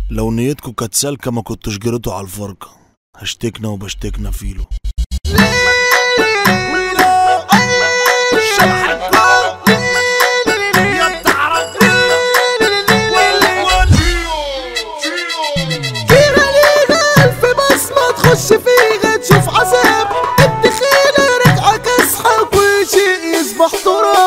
لو نيتكوا كانت سالكة ما كنتوش جريتوا على الفرقة هشتكنا وبشتكنا فيلو كيرا لينا ألف بصمة تخش فيها تشوف عذاب الدخيلة رجعة كسحة كل شيء يصبح تراب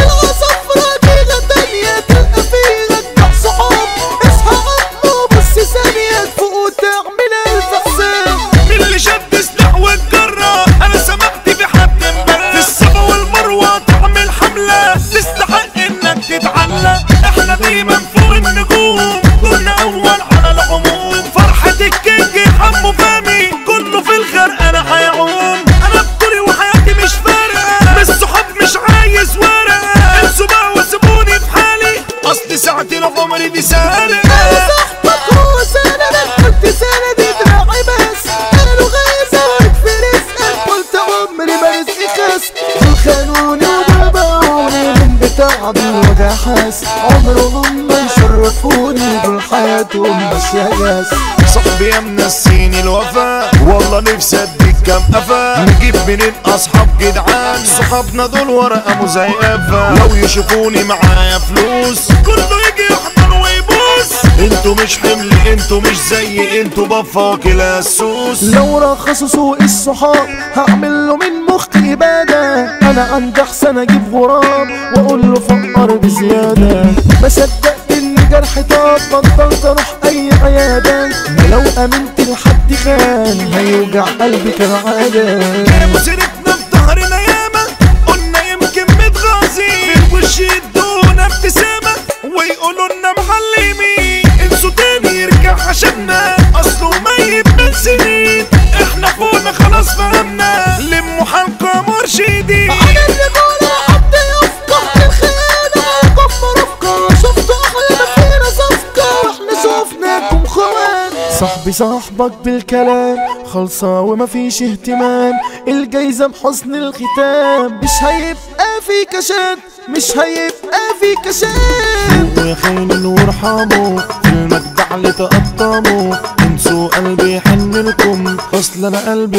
العصفرة فيها تانية تلقى فيها تبع صحاب اصحى عمو بص ثانية تفوق وتعمل ألف حساب مين اللي شد سلاح واتجرى انا سمعت في حد امبارح في الصفا والمروه تعمل حمله تستحق انك تتعلق احنا دايما فوق النجوم كنا اول على العموم فرحه الكينج حمو فامي كله في الخرق انا هيعوم انا بطولي وحياتي مش فارقه مش صحاب مش عايز ورقه انسوا بقى وسيبوني في حالي اصل ساعة العمر دي سالقه صاحبك هو سنة انا قلت سنة دي دراعي بس انا لو غيظك في رزقك قلت عمري ما رزقي خس دول خانوني ودول باعوني من بتاع بالوجع حاس عمرهم ما يشرفوني دول حياتهم ماشية جاس صاحبي يا منسيني الوفا والله نفسي اديك كام قفا نجيب منين اصحاب جدعان صحابنا دول ورقه مزيفه لو يشوفوني معايا فلوس كله يجي يحضر ويبوس انتوا مش حمل انتوا مش زي انتوا بفاكل السوس لو رخصوا سوق الصحاب هعمل له من مخي إبادة أنا عندي أحسن أجيب غراب وأقول له فقر بزيادة ما صدقت إن جرحي طاب بطلت أروح أي عيادة ما لو أمنت لحد خان هيوجع قلبي كالعادة وسيرتنا في ظهرنا ياما قلنا يمكن متغاظين في وش يدونا ابتسامة ويقولوا لنا معلمين انسوا تاني يرجع عشاننا اصله ميت من سنين احنا فوقنا خلاص فهمنا لموا حلقة مرشدين على الرجولة حد يفقه الخيانة كم رفقة شفتوا أحلى ما فينا صفقة وإحنا شفناكم خوان صاحبي صاحبك بالكلام خلصة ومفيش اهتمام الجايزة بحسن الختام مش هيبقى في كشات مش هيبقى في كشات ويا خاين وارحموا في المجدع اللي تقطموا انسوا قلبي يحن لكم اصل انا قلبي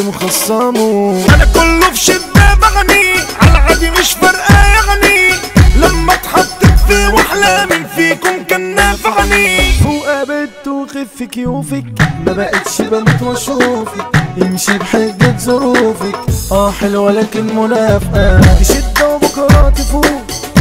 مخصمه انا كله في شدة بغني على عادي مش فارقة يعني لما اتحطت في وحلة من فيكم كان نافعني وقابلت وخف كيوفك ما بقتش بموت واشوفك امشي بحجة ظروفك اه حلوة لكن منافقة شدة وبكرة تفوق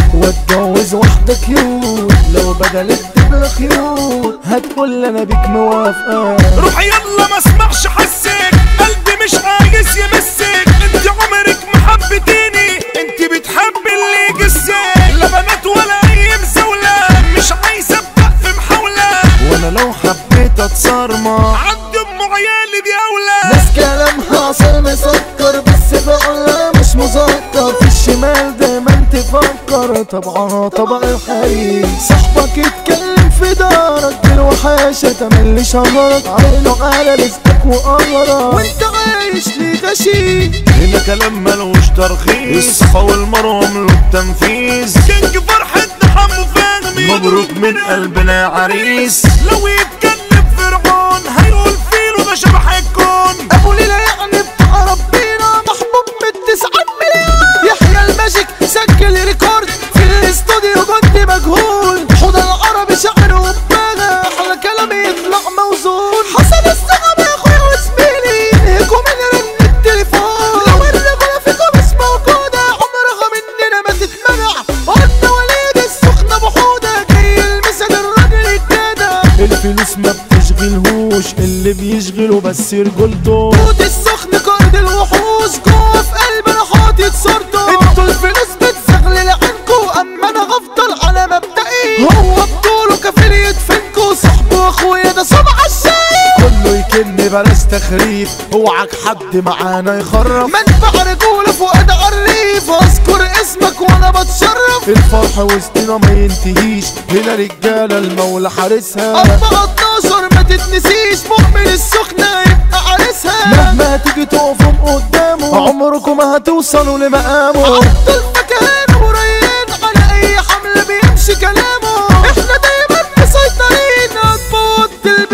واتجوز واحدة كيوت لو بدل الدبلة خيوط هتقول انا بيك موافقة روح يلا ما اسمعش حسك قلبي مش عايز يمسك انت عمرك ما حبتيني انت بتحبي اللي يجسك لا بنات ولا اي مزاولة مش عايزة ابدأ في محاولة وانا لو حبيت اتصرمح عندي ام عيالي دي اولى ناس كلامها عسل مسكر بس فعلا مش مذكر في الشمال دايما تفكر طبعا طبع الحقيقي صاحبك يتكلم في دارك بالوحاشة تملي شجرك عينه على رزقك وقمرك وانت عايش ليه غشيم هنا كلام ملوش ترخيص الصفا والمروه من التنفيذ كينج فرحة حمو فهمي مبروك من قلبنا يا عريس لو يتكلم فرعون هيقول فيلو ده شبح الكون ابو ليلى يعني بتاع ربنا محبوب من تسعة مليون يحيى الماجيك سجل ريكورد في الاستوديو كنت مجهول حوض العربي شعر وباغا احلى كلامي يطلع موزون حسن الصعب يا اخويا وزميلي انهكوا من رن التليفون لو الرجولة فيكم مش موجودة عمرها مننا ما تتمنع قلنا وليد السخنة بحودة جاي المسد الراجل الجدع الفلوس ما بتشغلهوش اللي بيشغله بس رجولته توت السخن قائد الوحوش جوه في قلبنا حاطط صورته انتوا الفلوس بتزغلل عنكو اما انا هفضل على مبدئي هو بطوله كفيل يدفنكو صاحبه واخويا ده سمع الشاي كله يكن بلاش تخريف اوعك حد معانا يخرف منبع رجوله فؤاد عريف اذكر اسمك وانا بتشرف الفرح وسطنا ما ينتهيش هنا رجاله المولى حارسها 14 ما تتنسيش مؤمن السخنه يبقى عريسها مهما تيجي تقفوا قدامه عمركم ما هتوصلوا لمقامه عبد المكان وريان على اي حمله بيمشي كلامه احنا دايما مسيطرين هتفوت البيت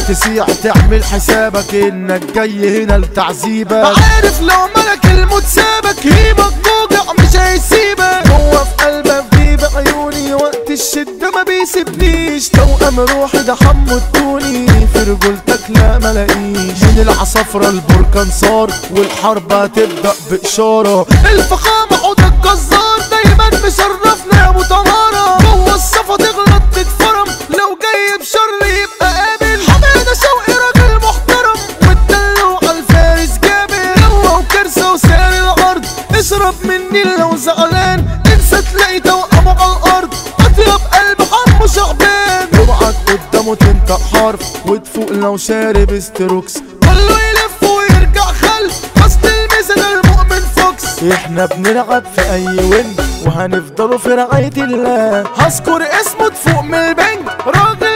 تسيع تعمل حسابك انك جاي هنا لتعذيبك عارف لو ملك الموت سابك هيبك موجع مش هيسيبك هو في قلبك في بعيوني وقت الشدة ما بيسيبنيش توأم روحي ده حمو التوني في رجولتك لا ملاقيش من العصافرة البركان صار والحرب هتبدأ بإشارة الفخامة حوض الجزار دايما مشرفنا يا ابو طهارة جوه الصفا تغلط تتفرم لو جاي بشر يبقى قابل حمادة شوقي راجل محترم والدلو على الفارس جابر هو وكرسة وساري الارض اشرب مني لو زعلان انسى تلاقي توأمه على الارض اطيب قلب حمو شعبان اوعك قدامه تنطق حرف وتفوق لو شارب استروكس كله يلف ويرجع خلف اصل الميزان المؤمن فوكس احنا بنلعب في اي وين وهنفضلوا في رعاية الله هذكر اسمه تفوق من البنك راجل